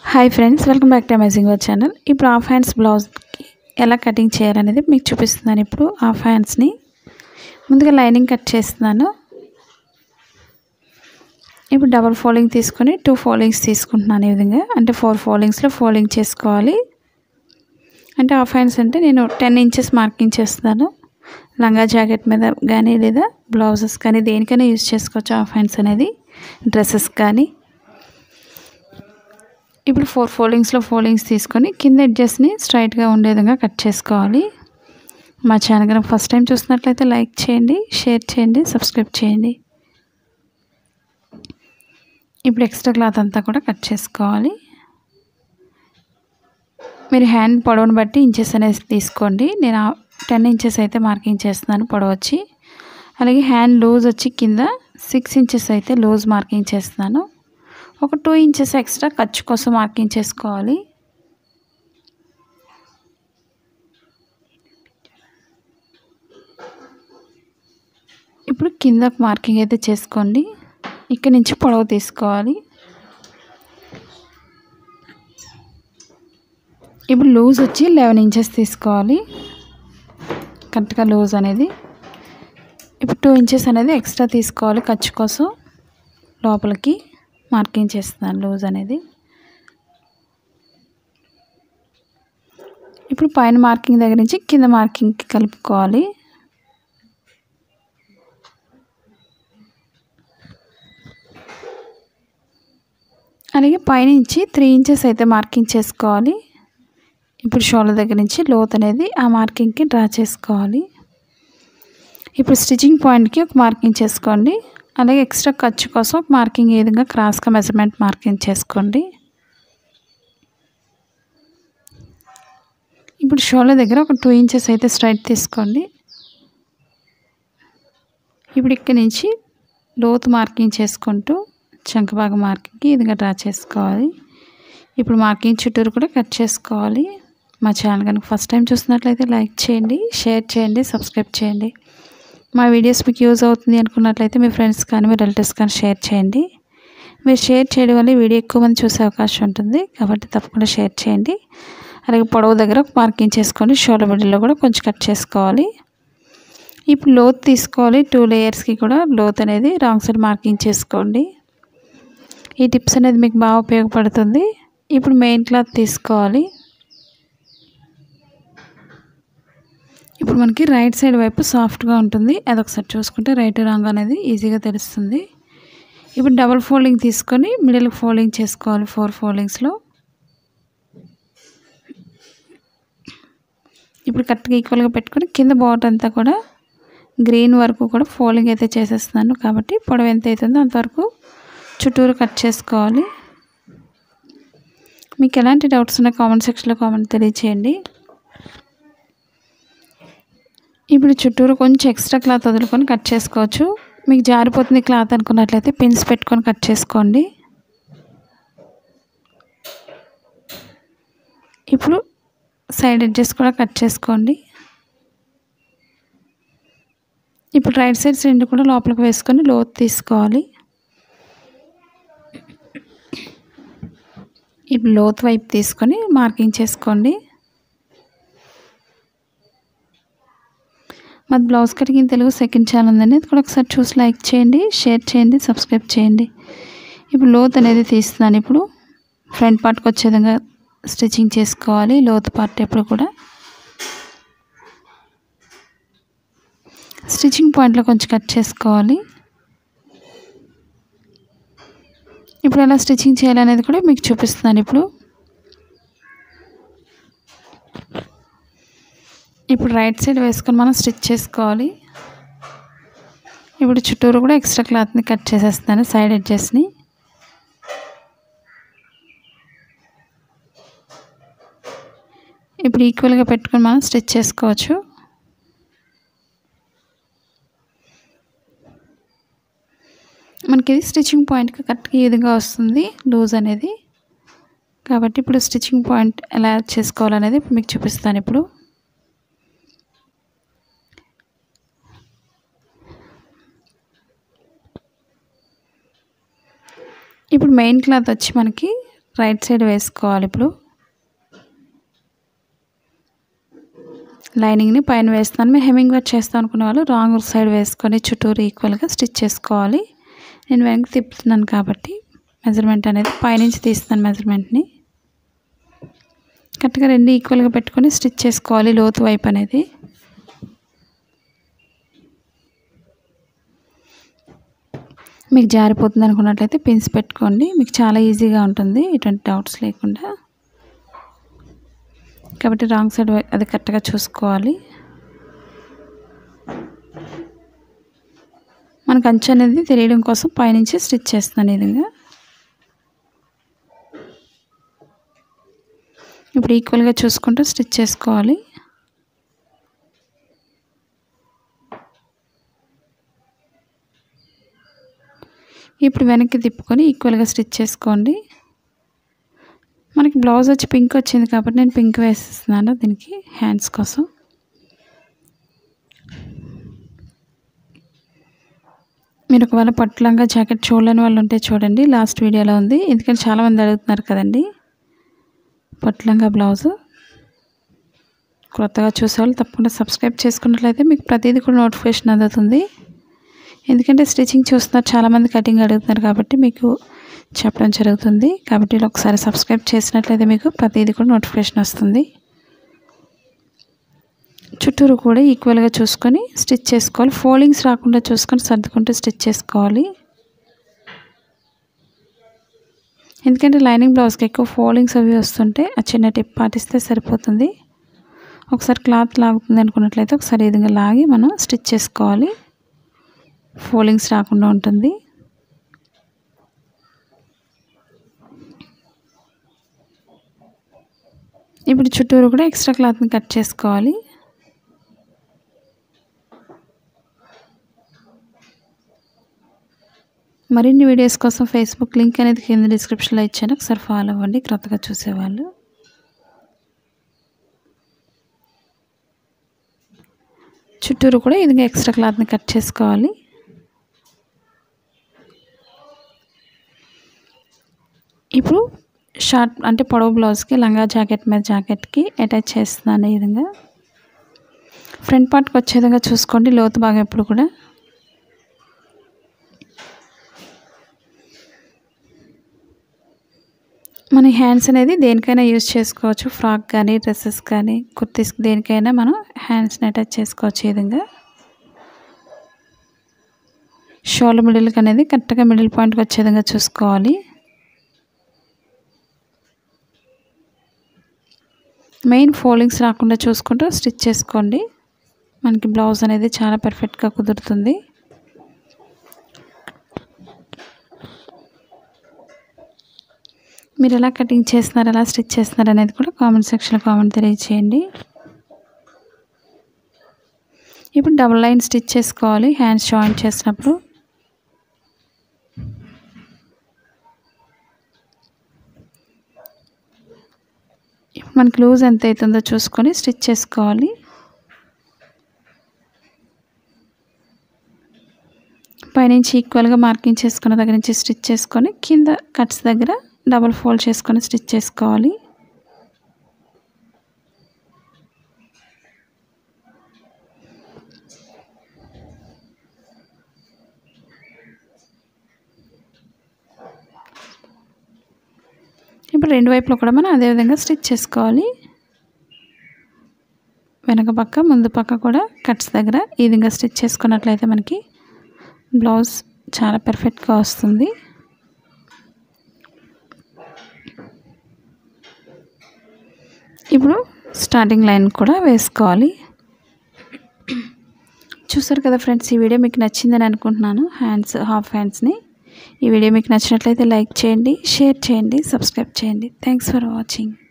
hi friends welcome back to amazing our channel ఇప్పుడు half hands బ్లౌజ్కి ఎలా cutting చేయాలనేది మీకు చూపిస్తున్నాను ఇప్పుడు హాఫ్ హ్యాండ్స్ని ముందుగా లైనింగ్ కట్ చేస్తున్నాను ఇప్పుడు డబల్ ఫోల్డింగ్ తీసుకొని టూ ఫోల్డింగ్స్ తీసుకుంటున్నాను ఈ విధంగా అంటే ఫోర్ ఫోల్డింగ్స్లో ఫోల్డింగ్ చేసుకోవాలి అంటే హాఫ్ హ్యాండ్స్ అంటే నేను టెన్ ఇంచెస్ మార్కింగ్ చేస్తున్నాను లంగా జాకెట్ మీద కానీ లేదా బ్లౌజెస్ కానీ దేనికైనా యూజ్ చేసుకోవచ్చు హాఫ్ హ్యాండ్స్ అనేది డ్రెస్సెస్ కానీ ఇప్పుడు ఫోర్ ఫోల్డింగ్స్లో ఫోల్డింగ్స్ తీసుకొని కింద ఎడ్జెస్ని స్ట్రైట్గా ఉండే విధంగా కట్ చేసుకోవాలి మా ఛానల్ కనుక ఫస్ట్ టైం చూసినట్లయితే లైక్ చేయండి షేర్ చేయండి సబ్స్క్రైబ్ చేయండి ఇప్పుడు ఎక్స్ట్రా క్లాత్ అంతా కూడా కట్ చేసుకోవాలి మీరు హ్యాండ్ పొడవును బట్టి ఇంచెస్ అనేది తీసుకోండి నేను టెన్ ఇంచెస్ అయితే మార్కింగ్ చేస్తున్నాను పొడవు వచ్చి అలాగే హ్యాండ్ లూజ్ వచ్చి కింద సిక్స్ ఇంచెస్ అయితే లూజ్ మార్కింగ్ చేస్తున్నాను ఒక టూ ఇంచెస్ ఎక్స్ట్రా ఖర్చు కోసం మార్కింగ్ చేసుకోవాలి ఇప్పుడు కింద ఒక మార్కింగ్ అయితే చేసుకోండి ఇక్కడ నుంచి పొడవు తీసుకోవాలి ఇప్పుడు లూజ్ వచ్చి లెవెన్ ఇంచెస్ తీసుకోవాలి కరెక్ట్గా లూజ్ అనేది ఇప్పుడు టూ ఇంచెస్ అనేది ఎక్స్ట్రా తీసుకోవాలి ఖర్చు కోసం లోపలికి మార్కింగ్ చేస్తున్నాను లూజ్ అనేది ఇప్పుడు పైన మార్కింగ్ దగ్గర నుంచి కింద మార్కింగ్కి కలుపుకోవాలి అలాగే పైనుంచి త్రీ ఇంచెస్ అయితే మార్కింగ్ చేసుకోవాలి ఇప్పుడు షోల్డర్ దగ్గర నుంచి లోత్ అనేది ఆ మార్కింగ్కి డ్రా చేసుకోవాలి ఇప్పుడు స్టిచ్చింగ్ పాయింట్కి ఒక మార్కింగ్ చేసుకోండి అలాగే ఎక్స్ట్రా ఖర్చు కోసం ఒక మార్కింగ్ ఏ విధంగా క్రాస్గా మెజర్మెంట్ మార్కింగ్ చేసుకోండి ఇప్పుడు షోల్డర్ దగ్గర ఒక టూ ఇంచెస్ అయితే స్ట్రైట్ తీసుకోండి ఇప్పుడు ఇక్కడ నుంచి లోతు మార్కింగ్ చేసుకుంటూ చంకబాగ మార్కింగ్కి ఈ విధంగా డ్రా చేసుకోవాలి ఇప్పుడు మార్కింగ్ చుట్టూరు కూడా కట్ చేసుకోవాలి మా ఛానల్ కనుక ఫస్ట్ టైం చూసినట్లయితే లైక్ చేయండి షేర్ చేయండి సబ్స్క్రైబ్ చేయండి మా వీడియోస్ మీకు యూజ్ అవుతుంది అనుకున్నట్లయితే మీ ఫ్రెండ్స్ కానీ మీ రిలేటివ్స్ కానీ షేర్ చేయండి మీరు షేర్ చేయడం వల్ల వీడియో ఎక్కువ మంది చూసే అవకాశం ఉంటుంది కాబట్టి తప్పకుండా షేర్ చేయండి అలాగే పొడవు దగ్గర ఒక మార్కింగ్ చేసుకోండి షోల్డర్ మిడిల్లో కూడా కొంచెం కట్ చేసుకోవాలి ఇప్పుడు లోత్ తీసుకోవాలి టూ లేయర్స్కి కూడా లోత్ అనేది రాంగ్ సైడ్ మార్కింగ్ చేసుకోండి ఈ టిప్స్ అనేది మీకు బాగా ఉపయోగపడుతుంది ఇప్పుడు మెయిన్ క్లాత్ తీసుకోవాలి ఇప్పుడు మనకి రైట్ సైడ్ వైపు సాఫ్ట్గా ఉంటుంది అదొకసారి చూసుకుంటే రైట్ రాంగ్ అనేది ఈజీగా తెలుస్తుంది ఇప్పుడు డబల్ ఫోల్డింగ్ తీసుకొని మిడిల్ ఫోల్డింగ్ చేసుకోవాలి ఫోర్ ఫోల్డింగ్స్లో ఇప్పుడు కరెక్ట్గా ఈక్వల్గా పెట్టుకొని కింద బాటర్ అంతా కూడా గ్రీన్ వరకు కూడా ఫోల్డింగ్ అయితే చేసేస్తున్నాను కాబట్టి పొడవు ఎంత అవుతుందో అంతవరకు చుట్టూరు కట్ చేసుకోవాలి మీకు ఎలాంటి డౌట్స్ ఉన్నా కామెంట్ సెక్షన్లో కామెంట్ తెలియచేయండి ఇప్పుడు చుట్టూరు కొంచెం ఎక్స్ట్రా క్లాత్ వదులుకొని కట్ చేసుకోవచ్చు మీకు జారిపోతుంది క్లాత్ అనుకున్నట్లయితే పిన్స్ పెట్టుకొని కట్ చేసుకోండి ఇప్పుడు సైడ్ ఎడ్జెస్ కూడా కట్ చేసుకోండి ఇప్పుడు రైట్ సైడ్స్ రెండు కూడా లోపలికి వేసుకొని లోతు తీసుకోవాలి ఇప్పుడు లోతు వైపు తీసుకొని మార్కింగ్ చేసుకోండి మాది blouse cutting Telugu second channel ఉందండి అది కూడా ఒకసారి చూసి లైక్ చేయండి షేర్ చేయండి సబ్స్క్రైబ్ చేయండి ఇప్పుడు లోత్ అనేది తీస్తున్నాను ఇప్పుడు ఫ్రంట్ పార్ట్కి వచ్చే విధంగా స్టిచ్చింగ్ చేసుకోవాలి లోతు పార్ట్ ఎప్పుడు కూడా స్టిచ్చింగ్ పాయింట్లో కొంచెం కట్ చేసుకోవాలి ఇప్పుడు ఎలా స్టిచ్చింగ్ చేయాలనేది కూడా మీకు చూపిస్తున్నాను ఇప్పుడు ఇప్పుడు రైట్ సైడ్ వేసుకొని మనం స్టిచ్ చేసుకోవాలి ఇప్పుడు చుట్టూరు కూడా ఎక్స్ట్రా క్లాత్ని కట్ చేసేస్తాను సైడ్ ఎడ్జెస్ని ఇప్పుడు ఈక్వల్గా పెట్టుకొని మనం స్టిచ్ చేసుకోవచ్చు మనకి ఇది స్టిచ్చింగ్ పాయింట్కి కరెక్ట్గా ఈ విధంగా వస్తుంది లూజ్ అనేది కాబట్టి ఇప్పుడు స్టిచ్చింగ్ పాయింట్ ఎలా చేసుకోవాలనేది మీకు చూపిస్తాను ఇప్పుడు ఇప్పుడు మెయిన్ క్లాత్ వచ్చి మనకి రైట్ సైడ్ వేసుకోవాలి ఇప్పుడు లైనింగ్ని పైన వేస్తున్నాను మేము హెమ్మింగ్ వర్క్ చేస్తాం అనుకునే వాళ్ళు రాంగ్ సైడ్ వేసుకొని చుట్టూరు ఈక్వల్గా స్టిచ్ చేసుకోవాలి నేను వెనక్కి తిప్పుతున్నాను కాబట్టి మెజర్మెంట్ అనేది పైనుంచి తీస్తున్నాను మెజర్మెంట్ని కరెక్ట్గా రెండు ఈక్వల్గా పెట్టుకొని స్టిచ్ చేసుకోవాలి లోతు వైపు అనేది మీకు జారిపోతుంది అనుకున్నట్లయితే పిన్స్ పెట్టుకోండి మీకు చాలా ఈజీగా ఉంటుంది ఎటువంటి డౌట్స్ లేకుండా కాబట్టి రాంగ్ సైడ్ అది కరెక్ట్గా చూసుకోవాలి మనకు అంచు అనేది తెలియడం కోసం పైనుంచి స్టిచ్ చేస్తున్నాను ఈ విధంగా ఇప్పుడు ఈక్వల్గా చూసుకుంటూ స్టిచ్ చేసుకోవాలి ఇప్పుడు వెనక్కి తిప్పుకొని ఈక్వల్గా స్టిచ్ చేసుకోండి మనకి బ్లౌజ్ వచ్చి పింక్ వచ్చింది కాబట్టి నేను పింక్ వేసేస్తున్నాను దీనికి హ్యాండ్స్ కోసం మీరు ఒకవేళ పట్టులంగా జాకెట్ చూడలేని వాళ్ళు ఉంటే చూడండి లాస్ట్ వీడియోలో ఉంది ఎందుకంటే చాలామంది అడుగుతున్నారు కదండి పట్టులంగా బ్లౌజు కొత్తగా చూసేవాళ్ళు తప్పకుండా సబ్స్క్రైబ్ చేసుకున్నట్లయితే మీకు ప్రతిదీ కూడా నోటిఫికేషన్ అందుతుంది ఎందుకంటే స్టిచ్చింగ్ చూస్తున్నారు చాలామంది కటింగ్ అడుగుతున్నారు కాబట్టి మీకు చెప్పడం జరుగుతుంది కాబట్టి ఒకసారి సబ్స్క్రైబ్ చేసినట్లయితే మీకు ప్రతిదీ కూడా నోటిఫికేషన్ వస్తుంది చుట్టూరు కూడా ఈక్వల్గా చూసుకొని స్టిచ్ చేసుకోవాలి ఫోల్డింగ్స్ రాకుండా చూసుకొని సర్దుకుంటూ స్టిచ్ చేసుకోవాలి ఎందుకంటే లైనింగ్ బ్లౌజ్కి ఎక్కువ ఫోల్డింగ్స్ అవి వస్తుంటే ఆ చిన్న టిప్ పాటిస్తే సరిపోతుంది ఒకసారి క్లాత్ లాగుతుంది అనుకున్నట్లయితే ఒకసారి ఈ విధంగా లాగి మనం స్టిచ్ చేసుకోవాలి ఫోల్డింగ్స్ రాకుండా ఉంటుంది ఇప్పుడు చుట్టూరు కూడా ఎక్స్ట్రా క్లాత్ని కట్ చేసుకోవాలి మరిన్ని వీడియోస్ కోసం ఫేస్బుక్ లింక్ అనేది కింద డిస్క్రిప్షన్లో ఇచ్చాను ఒకసారి ఫాలో అవ్వండి క్రొత్తగా చూసేవాళ్ళు చుట్టూరు కూడా ఇది ఎక్స్ట్రా క్లాత్ని కట్ చేసుకోవాలి ఇప్పుడు షార్ట్ అంటే పొడవు బ్లౌజ్కి లంగా జాకెట్ మీద జాకెట్కి అటాచ్ చేస్తున్నాను ఈ విధంగా ఫ్రంట్ పార్ట్కి వచ్చే విధంగా చూసుకోండి లోతు భాగం ఎప్పుడు కూడా మన హ్యాండ్స్ అనేది దేనికైనా యూజ్ చేసుకోవచ్చు ఫ్రాక్ కానీ డ్రెస్సెస్ కానీ కుర్తీస్కి దేనికైనా మనం హ్యాండ్స్ని అటాచ్ చేసుకోవచ్చు ఈ విధంగా షోల్డర్ మిడిల్కి అనేది కరెక్ట్గా మిడిల్ పాయింట్కి వచ్చే విధంగా చూసుకోవాలి మెయిన్ ఫోల్డింగ్స్ రాకుండా చూసుకుంటూ స్టిచ్ చేసుకోండి మనకి బ్లౌజ్ అనేది చాలా పర్ఫెక్ట్గా కుదురుతుంది మీరు ఎలా కటింగ్ చేస్తున్నారు ఎలా స్టిచ్ చేస్తున్నారు అనేది కూడా కామెంట్ సెక్షన్లో కామెంట్ తెలియచేయండి ఇప్పుడు డబుల్ లైన్ స్టిచ్ చేసుకోవాలి హ్యాండ్స్ జాయింట్ చేసినప్పుడు ఇప్పుడు మనకి లూజ్ ఎంత అవుతుందో చూసుకొని స్టిచ్ చేసుకోవాలి పైనుంచి ఈక్వల్గా మార్కింగ్ చేసుకున్న దగ్గర నుంచి స్టిచ్ చేసుకొని కింద కట్స్ దగ్గర డబుల్ ఫోల్డ్ చేసుకొని స్టిచ్ చేసుకోవాలి ఇప్పుడు రెండు వైపులో కూడా మనం అదేవిధంగా స్టిచ్ చేసుకోవాలి వెనక పక్క ముందు పక్క కూడా కట్స్ దగ్గర ఈ విధంగా స్టిచ్ చేసుకున్నట్లయితే మనకి బ్లౌజ్ చాలా పర్ఫెక్ట్గా వస్తుంది ఇప్పుడు స్టార్టింగ్ లైన్ కూడా వేసుకోవాలి చూసారు కదా ఫ్రెండ్స్ ఈ వీడియో మీకు నచ్చిందని అనుకుంటున్నాను హ్యాండ్స్ హాఫ్ హ్యాండ్స్ని ఈ వీడియో మీకు నచ్చినట్లయితే లైక్ చేయండి షేర్ చేయండి సబ్స్క్రైబ్ చేయండి థ్యాంక్స్ ఫర్ వాచింగ్